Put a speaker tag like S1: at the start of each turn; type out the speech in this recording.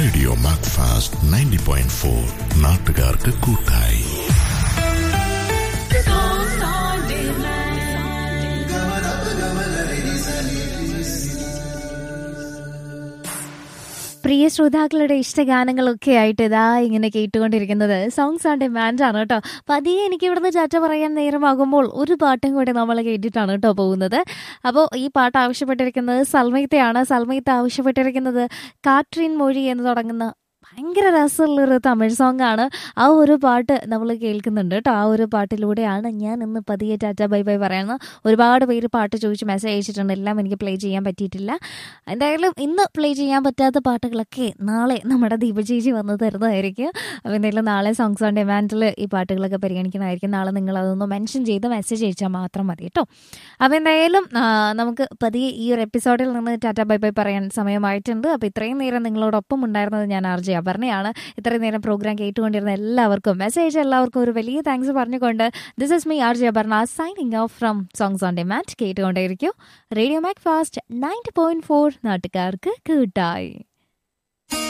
S1: radio Macfast ninety point four നാട്ടുകാർക്ക് കൂട്ടായി
S2: പ്രിയ ശ്രോതാക്കളുടെ ഇഷ്ടഗാനങ്ങളൊക്കെ ആയിട്ട് ഇതാ ഇങ്ങനെ കേട്ടുകൊണ്ടിരിക്കുന്നത് സോങ്സ് ആൻഡ് ഡിമാൻഡ് ആണ് കേട്ടോ പതിയെ എനിക്ക് ഇവിടുന്ന് ചാറ്റ പറയാൻ നേരമാകുമ്പോൾ ഒരു പാട്ടും കൂടെ നമ്മൾ കേട്ടിട്ടാണ് കേട്ടോ പോകുന്നത് അപ്പോൾ ഈ പാട്ട് ആവശ്യപ്പെട്ടിരിക്കുന്നത് സൽമയത്തെയാണ് സൽമയത്ത് ആവശ്യപ്പെട്ടിരിക്കുന്നത് കാട്രീൻ മൊഴി എന്ന് തുടങ്ങുന്ന ഭയങ്കര രസമുള്ളൊരു തമിഴ് സോങ് ആണ് ആ ഒരു പാട്ട് നമ്മൾ കേൾക്കുന്നുണ്ട് കേട്ടോ ആ ഒരു പാട്ടിലൂടെയാണ് ഞാൻ ഇന്ന് പതിയെ ടാറ്റ ബൈ ബൈ പറയുന്നത് ഒരുപാട് പേര് പാട്ട് ചോദിച്ച് മെസ്സേജ് അയച്ചിട്ടുണ്ട് എല്ലാം എനിക്ക് പ്ലേ ചെയ്യാൻ പറ്റിയിട്ടില്ല എന്തായാലും ഇന്ന് പ്ലേ ചെയ്യാൻ പറ്റാത്ത പാട്ടുകളൊക്കെ നാളെ നമ്മുടെ ദീപചേച്ചി വന്ന് തരുന്നതായിരിക്കും അപ്പോൾ എന്തായാലും നാളെ സോങ്സ് ഓൺ ഡിമാൻഡിൽ ഈ പാട്ടുകളൊക്കെ പരിഗണിക്കുന്നതായിരിക്കും നാളെ നിങ്ങൾ അതൊന്ന് മെൻഷൻ ചെയ്ത് മെസ്സേജ് അയച്ചാൽ മാത്രം മതി കേട്ടോ അപ്പോൾ എന്തായാലും ആ, നമുക്ക് പതിയെ ഈ ഒരു എപ്പിസോഡിൽ നിന്ന് ടാറ്റ ബൈ ബൈ പറയാൻ സമയമായിട്ടുണ്ട് അപ്പോൾ ഇത്രയും നേരം നിങ്ങളോടൊപ്പം ഉണ്ടായിരുന്നത് ഞാൻ ആർ ജെ അപർണയാണ് ഇത്രയും നേരം പ്രോഗ്രാം കേട്ടുകൊണ്ടിരുന്ന എല്ലാവർക്കും മെസ്സേജ് എല്ലാവർക്കും ഒരു വലിയ താങ്ക്സ് പറഞ്ഞുകൊണ്ട് this is me R J Aparna signing off from songs on demand കേട്ടുകൊണ്ടേയിരിക്കും radio Macfast ninety point four നാട്ടുകാർക്ക് കൂട്ടായി